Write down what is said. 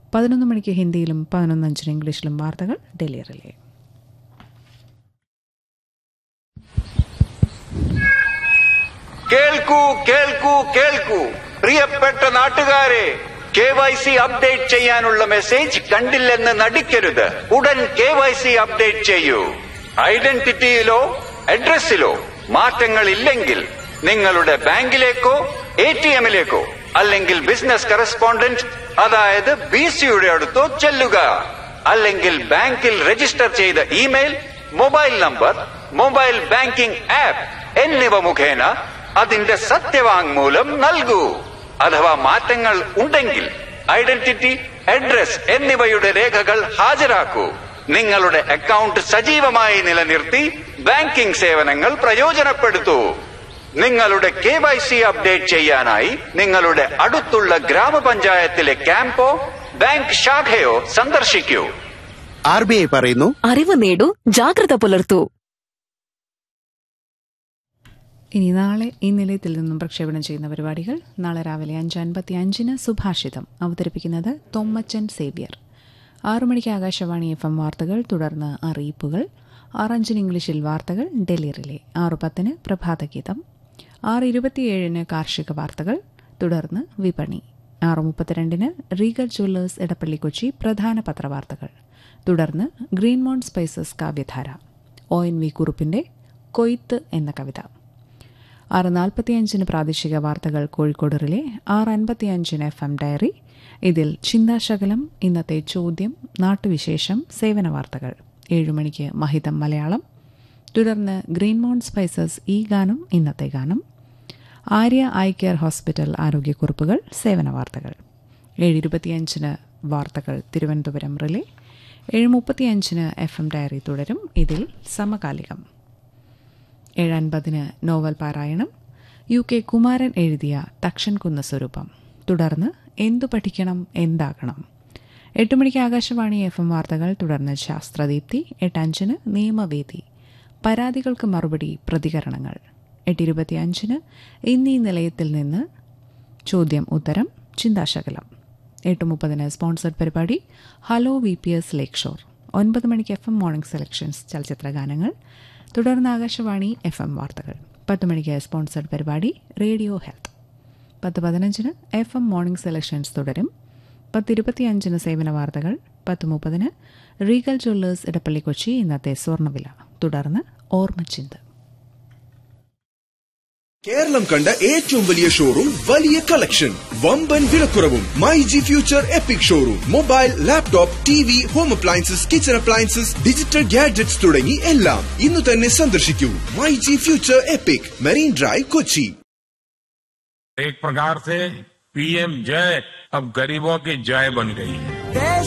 പതിനൊന്ന് മണിക്ക് ഹിന്ദിയിലും പതിനൊന്നഞ്ചിന് ഇംഗ്ലീഷിലും വാർത്തകൾ ഡൽഹി റിലേ കേൾക്കൂ കേൾക്കൂ കേൾക്കൂ പ്രിയപ്പെട്ട നാട്ടുകാരെ കെ വൈ സി അപ്ഡേറ്റ് ചെയ്യാനുള്ള മെസ്സേജ് കണ്ടില്ലെന്ന് നടിക്കരുത് ഉടൻ കെ വൈ സി അപ്ഡേറ്റ് ചെയ്യൂ ഐഡന്റിറ്റിയിലോ അഡ്രസ്സിലോ മാറ്റങ്ങൾ ഇല്ലെങ്കിൽ നിങ്ങളുടെ ബാങ്കിലേക്കോ എ ടി എമ്മിലേക്കോ അല്ലെങ്കിൽ ബിസിനസ് കറസ്പോണ്ടന്റ് അതായത് ബി സിയുടെ അടുത്തോ ചെല്ലുക അല്ലെങ്കിൽ ബാങ്കിൽ രജിസ്റ്റർ ചെയ്ത email mobile number mobile banking app എന്നിവ മുഖേന അതിന്റെ സത്യവാങ്മൂലം നൽകൂ അഥവാ മാറ്റങ്ങൾ ഉണ്ടെങ്കിൽ ഐഡന്റിറ്റി അഡ്രസ് എന്നിവയുടെ രേഖകൾ ഹാജരാക്കൂ നിങ്ങളുടെ അക്കൗണ്ട് സജീവമായി നിലനിർത്തി ബാങ്കിംഗ് സേവനങ്ങൾ പ്രയോജനപ്പെടുത്തൂ നിങ്ങളുടെ കെ വൈ സി അപ്ഡേറ്റ് ചെയ്യാനായി നിങ്ങളുടെ അടുത്തുള്ള ഗ്രാമപഞ്ചായത്തിലെ ക്യാമ്പോ ബാങ്ക് ശാഖയോ സന്ദർശിക്കൂ ആർ ബി ഐ പറയുന്നു അറിവ് നേടൂ ജാഗ്രത പുലർത്തൂ ഇനി നാളെ ഈ നിലയത്തിൽ നിന്നും പ്രക്ഷേപണം ചെയ്യുന്ന പരിപാടികൾ നാളെ രാവിലെ അഞ്ച് അൻപത്തി അഞ്ചിന് സുഭാഷിതം അവതരിപ്പിക്കുന്നത് തൊമ്മച്ചൻ സേവ്യർ ആറു മണിക്ക് ആകാശവാണി എഫ് എം വാർത്തകൾ തുടർന്ന് അറിയിപ്പുകൾ ആറഞ്ചിന് ഇംഗ്ലീഷിൽ വാർത്തകൾ ഡൽഹി റിലേ ആറു പത്തിന് പ്രഭാതഗീതം ആറ് ഇരുപത്തിയേഴിന് കാർഷിക വാർത്തകൾ തുടർന്ന് വിപണി ആറ് മുപ്പത്തിരണ്ടിന് റീഗൽ ജ്വല്ലേഴ്സ് എടപ്പള്ളി കൊച്ചി പ്രധാന പത്രവാർത്തകൾ തുടർന്ന് green mount spices Kavyadhara O N V കുറുപ്പിന്റെ കൊയ്ത്ത് എന്ന കവിത ആറ് നാൽപ്പത്തിയഞ്ചിന് പ്രാദേശിക വാർത്തകൾ കോഴിക്കോട് റിലേ ആറ് അൻപത്തിയഞ്ചിന് എഫ് എം ഡയറി ഇതിൽ ചിന്താശകലം ഇന്നത്തെ ചോദ്യം നാട്ടുവിശേഷം സേവന വാർത്തകൾ ഏഴുമണിക്ക് മഹിതം മലയാളം തുടർന്ന് ഗ്രീൻമോൺ സ്പൈസസ് ഈ ഗാനം ഇന്നത്തെ ഗാനം ആര്യ ഐ കെയർ ഹോസ്പിറ്റൽ ആരോഗ്യക്കുറിപ്പുകൾ സേവന വാർത്തകൾ ഏഴ് ഇരുപത്തിയഞ്ചിന് വാർത്തകൾ തിരുവനന്തപുരം റിലേ ഏഴ് മുപ്പത്തിയഞ്ചിന് എഫ് എം ഡയറി തുടരും ഇതിൽ സമകാലികം ഏഴൻപതിന് നോവൽ പാരായണം യു കെ കുമാരൻ എഴുതിയ തക്ഷൻ കുന്ന സ്വരൂപം തുടർന്ന് എന്തു പഠിക്കണം എന്താകണം എട്ട് മണിക്ക് ആകാശവാണി എഫ് എം വാർത്തകൾ തുടർന്ന് ശാസ്ത്രദീപ്തി എട്ടഞ്ചിന് നിയമവേദി പരാതികൾക്ക് മറുപടി പ്രതികരണങ്ങൾ എട്ടിരുപത്തിയഞ്ചിന് ഇന്നീ നിലയത്തിൽ നിന്ന് ചോദ്യം ഉത്തരം ചിന്താശകലം എട്ട് മുപ്പതിന് സ്പോൺസർഡ് പരിപാടി hello V P S lakeshore ഒൻപത് മണിക്ക് എഫ് എം മോർണിംഗ് സെലക്ഷൻസ് ചലച്ചിത്ര ഗാനങ്ങൾ തുടർന്ന് ആകാശവാണി എഫ് എം വാർത്തകൾ പത്ത് മണിക്ക് സ്പോൺസർഡ് പരിപാടി റേഡിയോ ഹെൽത്ത് പത്ത് പതിനഞ്ചിന് എഫ് എം മോർണിംഗ് സെലക്ഷൻസ് തുടരും പത്ത് ഇരുപത്തിയഞ്ചിന് സേവന വാർത്തകൾ പത്ത് മുപ്പതിന് റീഗൽ ജ്വല്ലേഴ്സ് ഇടപ്പള്ളി കൊച്ചി ഇന്നത്തെ സ്വർണ്ണവില തുടർന്ന് ഓർമ്മച്ചിന്ത് കേരളം കണ്ട ഏറ്റവും വലിയ ഷോറൂം വലിയ കളക്ഷൻ വമ്പൻ വിലക്കുറവും my G future epic showroom mobile laptop T V home appliances kitchen appliances digital gadgets തുടങ്ങി എല്ലാം ഇന്ന് തന്നെ സന്ദർശിക്കൂ my G future epic Marine Drive Kochi एक प्रकार से पीएम जय अब गरीबों की जय बन गई है